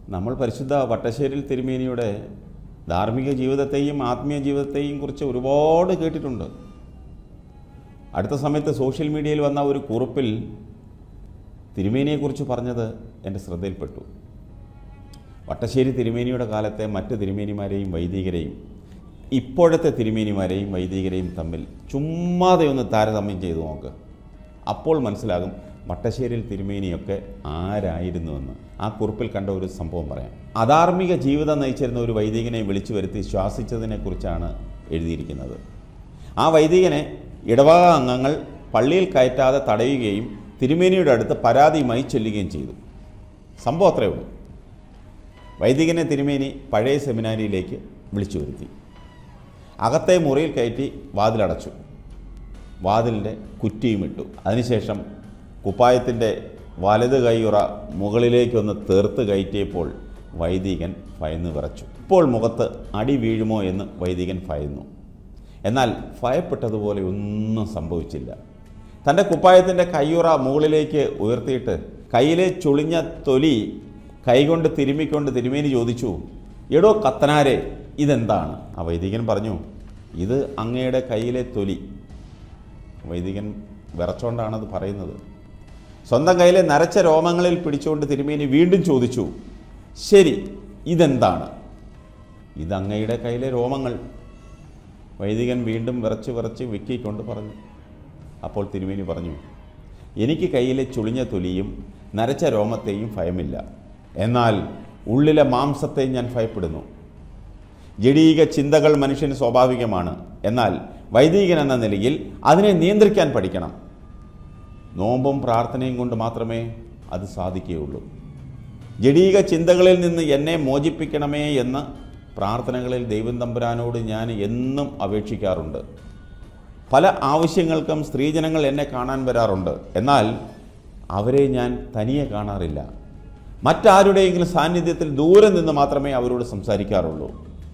നമ്മൾ പരിശുദ്ധ വട്ടശ്ശേരിൽ തിരുമേനിയുടെ ധാർമ്മിക ജീവിതത്തെയും ആത്മീയ ജീവിതത്തെയും കുറിച്ച് ഒരുപാട് കേട്ടിട്ടുണ്ട് അടുത്ത സമയത്ത് സോഷ്യൽ മീഡിയയിൽ വന്ന ഒരു കുറിപ്പിൽ തിരുമേനിയെക്കുറിച്ച് പറഞ്ഞത് എൻ്റെ ശ്രദ്ധയിൽപ്പെട്ടു വട്ടശ്ശേരി തിരുമേനിയുടെ കാലത്തെ മറ്റ് തിരുമേനിമാരെയും വൈദികരെയും ഇപ്പോഴത്തെ തിരുമേനിമാരെയും വൈദികരെയും തമ്മിൽ ചുമ്മാതെ ഒന്ന് താരതമ്യം ചെയ്തു നോക്ക് അപ്പോൾ മനസ്സിലാകും വട്ടശ്ശേരിയിൽ തിരുമേനിയൊക്കെ ആരായിരുന്നുവെന്ന് ആ കുറിപ്പിൽ കണ്ട ഒരു സംഭവം പറയാം അധാർമിക ജീവിതം നയിച്ചിരുന്ന ഒരു വൈദികനെ വിളിച്ചു വരുത്തി ശ്വാസിച്ചതിനെക്കുറിച്ചാണ് എഴുതിയിരിക്കുന്നത് ആ വൈദികനെ ഇടവക അംഗങ്ങൾ പള്ളിയിൽ കയറ്റാതെ തടയുകയും തിരുമേനിയുടെ അടുത്ത് പരാതിയുമായി ചെല്ലുകയും ചെയ്തു സംഭവം അത്രയേ ഉള്ളൂ വൈദികനെ തിരുമേനി പഴയ സെമിനാരിയിലേക്ക് വിളിച്ചു വരുത്തി അകത്തെ മുറിയിൽ കയറ്റി വാതിലടച്ചു വാതിലിൻ്റെ കുറ്റിയും ഇട്ടു അതിനുശേഷം കുപ്പായത്തിൻ്റെ വലത് കൈയുറ മുകളിലേക്കൊന്ന് തീർത്ത് കയറ്റിയപ്പോൾ വൈദികൻ ഭയന്ന് വിറച്ചു ഇപ്പോൾ മുഖത്ത് അടി വീഴുമോ എന്ന് വൈദികൻ ഭയന്നു എന്നാൽ ഭയപ്പെട്ടതുപോലെ ഒന്നും സംഭവിച്ചില്ല തൻ്റെ കുപ്പായത്തിൻ്റെ കയ്യുറ മുകളിലേക്ക് ഉയർത്തിയിട്ട് കയ്യിലെ ചുളിഞ്ഞ തൊലി കൈകൊണ്ട് തിരുമ്മിക്കൊണ്ട് തിരുമേനി ചോദിച്ചു എടോ കത്തനാരെ ഇതെന്താണ് ആ വൈദികൻ പറഞ്ഞു ഇത് അങ്ങയുടെ കയ്യിലെ തൊലി വൈദികൻ വിറച്ചോണ്ടാണത് പറയുന്നത് സ്വന്തം കയ്യിലെ നരച്ച രോമങ്ങളിൽ പിടിച്ചുകൊണ്ട് തിരുമേനി വീണ്ടും ചോദിച്ചു ശരി ഇതെന്താണ് ഇത് അങ്ങയുടെ കയ്യിലെ രോമങ്ങൾ വൈദികൻ വീണ്ടും വിറച്ച് വിറച്ച് വിക്കിക്കൊണ്ട് പറഞ്ഞു അപ്പോൾ തിരുമേനി പറഞ്ഞു എനിക്ക് കയ്യിലെ ചുളിഞ്ഞ തൊലിയും നരച്ച രോമത്തെയും ഭയമില്ല എന്നാൽ ഉള്ളിലെ മാംസത്തെ ഞാൻ ഭയപ്പെടുന്നു ജഡീക ചിന്തകൾ മനുഷ്യന് സ്വാഭാവികമാണ് എന്നാൽ വൈദികൻ എന്ന നിലയിൽ അതിനെ നിയന്ത്രിക്കാൻ പഠിക്കണം നോമ്പും പ്രാർത്ഥനയും കൊണ്ട് മാത്രമേ അത് സാധിക്കുകയുള്ളൂ ജഡീക ചിന്തകളിൽ നിന്ന് എന്നെ മോചിപ്പിക്കണമേ എന്ന് പ്രാർത്ഥനകളിൽ ദൈവം തമ്പുരാനോട് ഞാൻ എന്നും അപേക്ഷിക്കാറുണ്ട് പല ആവശ്യങ്ങൾക്കും സ്ത്രീജനങ്ങൾ എന്നെ കാണാൻ വരാറുണ്ട് എന്നാൽ അവരെ ഞാൻ തനിയെ കാണാറില്ല മറ്റാരുടെയെങ്കിലും സാന്നിധ്യത്തിൽ ദൂരെ നിന്ന് മാത്രമേ അവരോട് സംസാരിക്കാറുള്ളൂ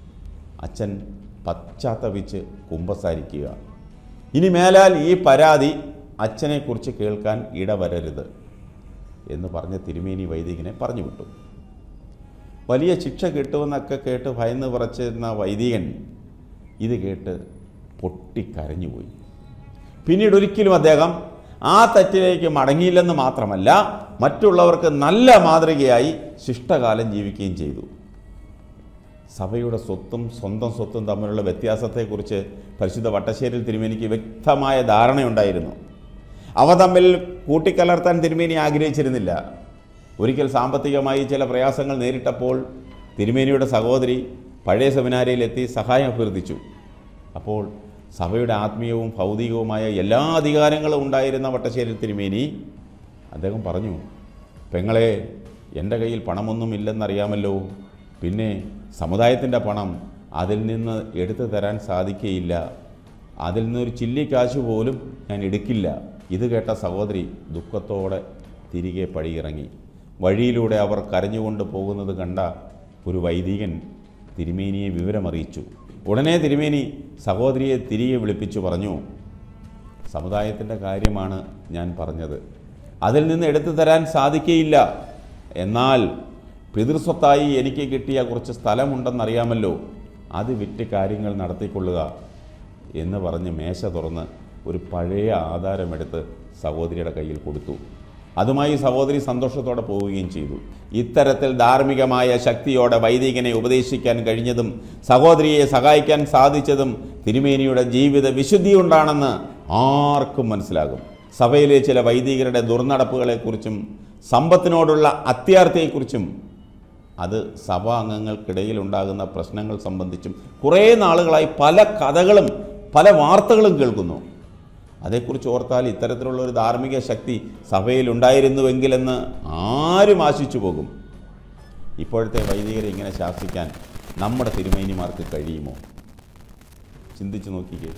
അച്ഛൻ പശ്ചാത്തപിച്ച് കുമ്പസാരിക്കുക ഇനി മേലാൽ ഈ പരാതി അച്ഛനെക്കുറിച്ച് കേൾക്കാൻ ഇടവരരുത് എന്ന് പറഞ്ഞ തിരുമേനി വൈദികനെ പറഞ്ഞു വിട്ടു വലിയ ശിക്ഷ കിട്ടുമെന്നൊക്കെ കേട്ട് ഭയന്ന് പറച്ചിരുന്ന വൈദികൻ ഇത് കേട്ട് പൊട്ടിക്കരഞ്ഞുപോയി പിന്നീട് ഒരിക്കലും അദ്ദേഹം ആ തെറ്റിലേക്ക് മടങ്ങിയില്ലെന്ന് മാത്രമല്ല മറ്റുള്ളവർക്ക് നല്ല മാതൃകയായി ശിഷ്ടകാലം ജീവിക്കുകയും ചെയ്തു സഭയുടെ സ്വത്തും സ്വന്തം സ്വത്തും തമ്മിലുള്ള വ്യത്യാസത്തെക്കുറിച്ച് പരിശുദ്ധ വട്ടശ്ശേരിൽ തിരുമേനിക്ക് വ്യക്തമായ ധാരണയുണ്ടായിരുന്നു അവ തമ്മിൽ കൂട്ടിക്കലർത്താൻ തിരുമേനി ആഗ്രഹിച്ചിരുന്നില്ല ഒരിക്കൽ സാമ്പത്തികമായി ചില പ്രയാസങ്ങൾ നേരിട്ടപ്പോൾ തിരുമേനിയുടെ സഹോദരി പഴയ സെമിനാരിയിലെത്തി സഹായം അഭ്യർത്ഥിച്ചു അപ്പോൾ സഭയുടെ ആത്മീയവും ഭൗതികവുമായ എല്ലാ അധികാരങ്ങളും ഉണ്ടായിരുന്ന വട്ടശ്ശേരി തിരുമേനി അദ്ദേഹം പറഞ്ഞു പെങ്ങളെ എൻ്റെ കയ്യിൽ പണമൊന്നുമില്ലെന്നറിയാമല്ലോ പിന്നെ സമുദായത്തിൻ്റെ പണം അതിൽ നിന്ന് എടുത്തു തരാൻ സാധിക്കുകയില്ല അതിൽ നിന്നൊരു ചില്ലിക്കാശ് പോലും ഞാൻ എടുക്കില്ല ഇത് കേട്ട സഹോദരി ദുഃഖത്തോടെ തിരികെ പടിയിറങ്ങി വഴിയിലൂടെ അവർ കരഞ്ഞുകൊണ്ട് പോകുന്നത് കണ്ട ഒരു വൈദികൻ തിരുമേനിയെ വിവരമറിയിച്ചു ഉടനെ തിരുമേനി സഹോദരിയെ തിരികെ വിളിപ്പിച്ചു പറഞ്ഞു സമുദായത്തിൻ്റെ കാര്യമാണ് ഞാൻ പറഞ്ഞത് അതിൽ നിന്ന് എടുത്തു തരാൻ സാധിക്കുകയില്ല എന്നാൽ പിതൃസ്വത്തായി എനിക്ക് കിട്ടിയ കുറച്ച് സ്ഥലമുണ്ടെന്നറിയാമല്ലോ അത് വിറ്റ് കാര്യങ്ങൾ നടത്തിക്കൊള്ളുക എന്ന് പറഞ്ഞ് മേശ തുറന്ന് ഒരു പഴയ ആധാരമെടുത്ത് സഹോദരിയുടെ കയ്യിൽ കൊടുത്തു അതുമായി സഹോദരി സന്തോഷത്തോടെ പോവുകയും ചെയ്തു ഇത്തരത്തിൽ ധാർമ്മികമായ ശക്തിയോടെ വൈദികനെ ഉപദേശിക്കാൻ കഴിഞ്ഞതും സഹോദരിയെ സഹായിക്കാൻ സാധിച്ചതും തിരുമേനിയുടെ ജീവിത വിശുദ്ധി കൊണ്ടാണെന്ന് ആർക്കും മനസ്സിലാകും സഭയിലെ ചില വൈദികരുടെ ദുർനടപ്പുകളെക്കുറിച്ചും സമ്പത്തിനോടുള്ള അത്യാർത്ഥിയെക്കുറിച്ചും അത് സഭാ അംഗങ്ങൾക്കിടയിൽ ഉണ്ടാകുന്ന പ്രശ്നങ്ങൾ സംബന്ധിച്ചും കുറേ നാളുകളായി പല കഥകളും പല വാർത്തകളും കേൾക്കുന്നു അതേക്കുറിച്ച് ഓർത്താൽ ഇത്തരത്തിലുള്ള ഒരു ധാർമ്മിക ശക്തി സഭയിൽ ഉണ്ടായിരുന്നുവെങ്കിലെന്ന് ആരും ആശിച്ചു പോകും ഇപ്പോഴത്തെ വൈദികരെ ഇങ്ങനെ ശാസിക്കാൻ നമ്മുടെ തിരുമേനിമാർക്ക് കഴിയുമോ ചിന്തിച്ചു നോക്കിക്കേ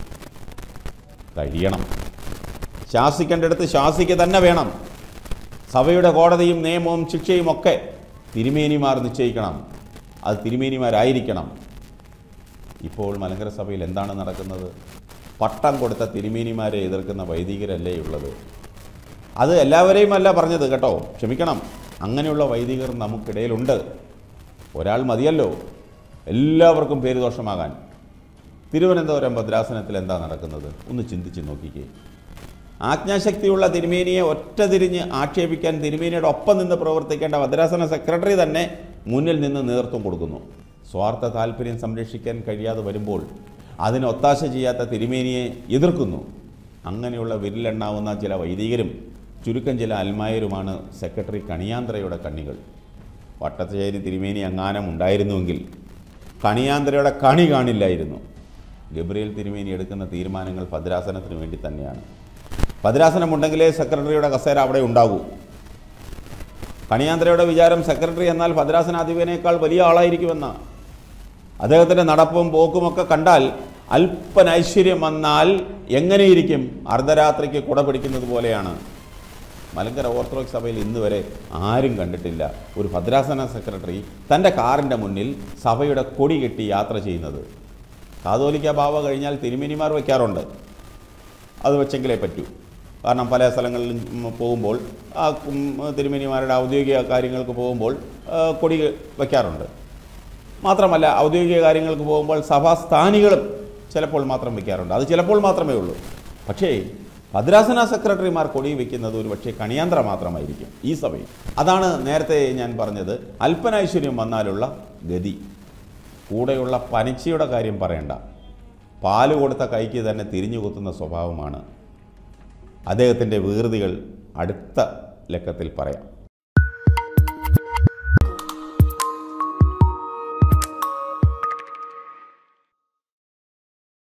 കഴിയണം ശാസിക്കേണ്ടടുത്ത് ശാസിക്കുക തന്നെ വേണം സഭയുടെ കോടതിയും നിയമവും ശിക്ഷയും ഒക്കെ തിരുമേനിമാർ നിശ്ചയിക്കണം അത് തിരുമേനിമാരായിരിക്കണം ഇപ്പോൾ മലങ്കര സഭയിൽ എന്താണ് നടക്കുന്നത് പട്ടം കൊടുത്ത തിരുമേനിമാരെ എതിർക്കുന്ന വൈദികരല്ലേ ഉള്ളത് അത് എല്ലാവരെയും അല്ല പറഞ്ഞത് കേട്ടോ ക്ഷമിക്കണം അങ്ങനെയുള്ള വൈദികർ നമുക്കിടയിലുണ്ട് ഒരാൾ മതിയല്ലോ എല്ലാവർക്കും പേര് ദോഷമാകാൻ തിരുവനന്തപുരം ഭദ്രാസനത്തിൽ എന്താ നടക്കുന്നത് ഒന്ന് ചിന്തിച്ച് നോക്കിക്കേ ആജ്ഞാശക്തിയുള്ള തിരുമേനിയെ ഒറ്റ തിരിഞ്ഞ് ആക്ഷേപിക്കാൻ തിരുമേനിയുടെ ഒപ്പം നിന്ന് പ്രവർത്തിക്കേണ്ട ഭദ്രാസന സെക്രട്ടറി തന്നെ മുന്നിൽ നിന്ന് നേതൃത്വം കൊടുക്കുന്നു സ്വാർത്ഥ താല്പര്യം സംരക്ഷിക്കാൻ കഴിയാതെ വരുമ്പോൾ അതിന് ഒത്താശ ചെയ്യാത്ത തിരുമേനിയെ എതിർക്കുന്നു അങ്ങനെയുള്ള വിരലെണ്ണാവുന്ന ചില വൈദികരും ചുരുക്കം ചില അൽമായരുമാണ് സെക്രട്ടറി കണിയാന്ത്രയുടെ കണ്ണികൾ വട്ടശ്ശേരി തിരുമേനി അങ്ങാനം ഉണ്ടായിരുന്നുവെങ്കിൽ കണിയാന്ത്രയുടെ കണി കാണില്ലായിരുന്നു ഗബ്രിയേൽ തിരുമേനി എടുക്കുന്ന തീരുമാനങ്ങൾ ഭദ്രാസനത്തിന് വേണ്ടി തന്നെയാണ് ഭദ്രാസനമുണ്ടെങ്കിലേ സെക്രട്ടറിയുടെ കസേര അവിടെ ഉണ്ടാകൂ കണിയാന്ത്രയുടെ വിചാരം സെക്രട്ടറി എന്നാൽ ഭദ്രാസനാധിപനേക്കാൾ വലിയ ആളായിരിക്കുമെന്ന അദ്ദേഹത്തിൻ്റെ നടപ്പും പോക്കുമൊക്കെ കണ്ടാൽ അല്പൻ ഐശ്വര്യം വന്നാൽ എങ്ങനെയിരിക്കും അർദ്ധരാത്രിക്ക് കുട പിടിക്കുന്നത് പോലെയാണ് മലങ്കര ഓർത്തഡോക്സ് സഭയിൽ ഇന്ന് വരെ ആരും കണ്ടിട്ടില്ല ഒരു ഭദ്രാസന സെക്രട്ടറി തൻ്റെ കാറിൻ്റെ മുന്നിൽ സഭയുടെ കൊടി കെട്ടി യാത്ര ചെയ്യുന്നത് കാതോലിക്ക ബാവ കഴിഞ്ഞാൽ തിരുമേനിമാർ വയ്ക്കാറുണ്ട് അത് വെച്ചെങ്കിലേ പറ്റൂ കാരണം പല സ്ഥലങ്ങളിലും ഉം, പോകുമ്പോൾ ആ ഉം, തിരുമേനിമാരുടെ ഔദ്യോഗിക കാര്യങ്ങൾക്ക് പോകുമ്പോൾ ആ, കൊടി വയ്ക്കാറുണ്ട് മാത്രമല്ല ഔദ്യോഗിക കാര്യങ്ങൾക്ക് പോകുമ്പോൾ സഭാസ്ഥാനികളും ചിലപ്പോൾ മാത്രം വയ്ക്കാറുണ്ട് അത് ചിലപ്പോൾ മാത്രമേ ഉള്ളൂ പക്ഷേ ഭദ്രാസന സെക്രട്ടറിമാർ കൊടി വയ്ക്കുന്നത് ഒരു പക്ഷേ കണിയാന്ത്ര മാത്രമായിരിക്കും ഈ സഭയിൽ അതാണ് നേരത്തെ ഞാൻ പറഞ്ഞത് അല്പനൈശ്വര്യം വന്നാലുള്ള ഗതി കൂടെയുള്ള പനിച്ചയുടെ കാര്യം പറയണ്ട പാല് കൊടുത്ത കൈക്ക് തന്നെ തിരിഞ്ഞു കുത്തുന്ന സ്വഭാവമാണ് അദ്ദേഹത്തിൻ്റെ വികൃതികൾ അടുത്ത ലക്കത്തിൽ പറയാം